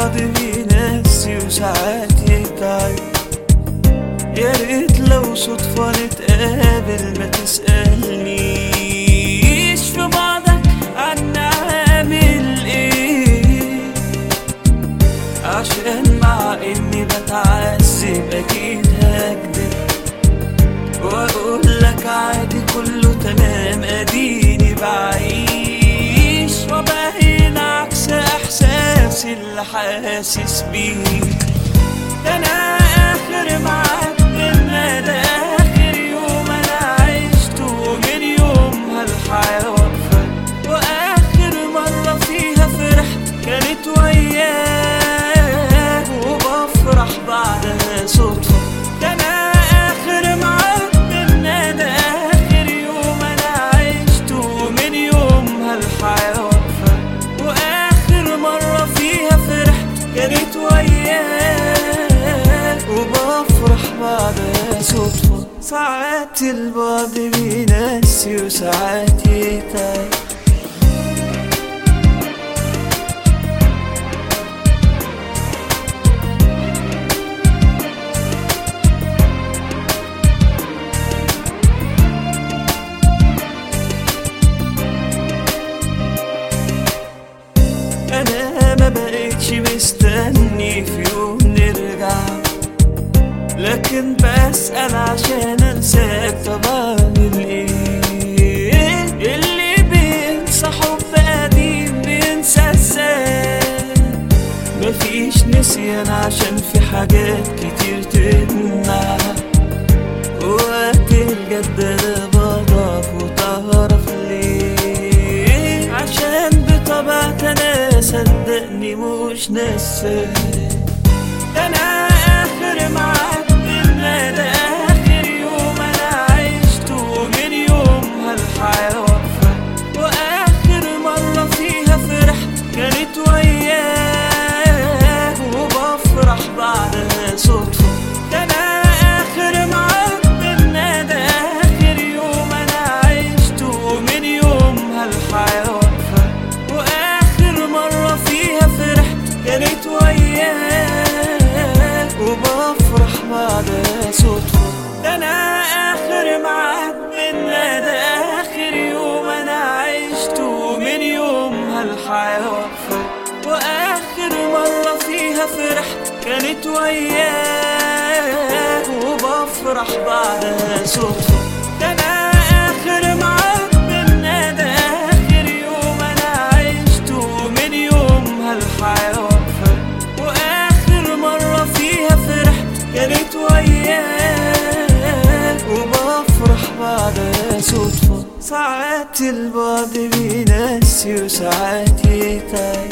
البعد بينسي وساعات يتعب يا ريت لو صدفة نتقابل ما تسألنيش في بعضك عن عامل ايه عشان مع اني بتعذب اكيد هكدب واقول لك عادي كله تمام اديني بعيش وبهين عكس احساسي اللي حاسس بيه ده انا اخر معاك منا ده اخر يوم انا عشته ومن يوم هالحياة واقفة واخر مرة فيها فرحت كانت وياك وبفرح بعدها صدفة ده انا اخر معاك منا ده اخر يوم انا عشته ومن يوم هالحياة واقفة واخر مرة فيها فرحت كانت وياك وبفرح بعدها صدفة ساعات البعد بينسي وساعات يتعب انا ما بقتش مستني في يوم نرجع لكن بسأل عشان انساك طب اعمل ايه اللي بينسى حب قديم بينسى ازاي مفيش نسيان عشان في حاجات كتير تمنع وقت الجد انا بضعف وتعرف ليه عشان بطبعك انا صدقني مش نساك انا اخر معاك منا ده اخر يوم انا عشته ومن يوم هالحياة واقفة واخر مرة فيها فرحت كانت وياك وبفرح بعدها صدفة ده انا اخر معاك منا ده اخر يوم انا عشته ومن يوم هالحياة واقفة واخر مرة فيها فرحت كانت وياك وبفرح بعدها صدفة ده انا اخر معاك منا ده اخر يوم انا عشته ومن يوم هالحياة واقفة واخر مرة فيها فرحت كانت وياك وبفرح بعدها صدفة ده انا اخر معاك منا ده اخر يوم انا عشته ومن يوم هالحياة واقفة واخر مرة فيها فرحت كانت وياك وبفرح بعدها صدفة ساعات البعد بينسي وساعات يتعب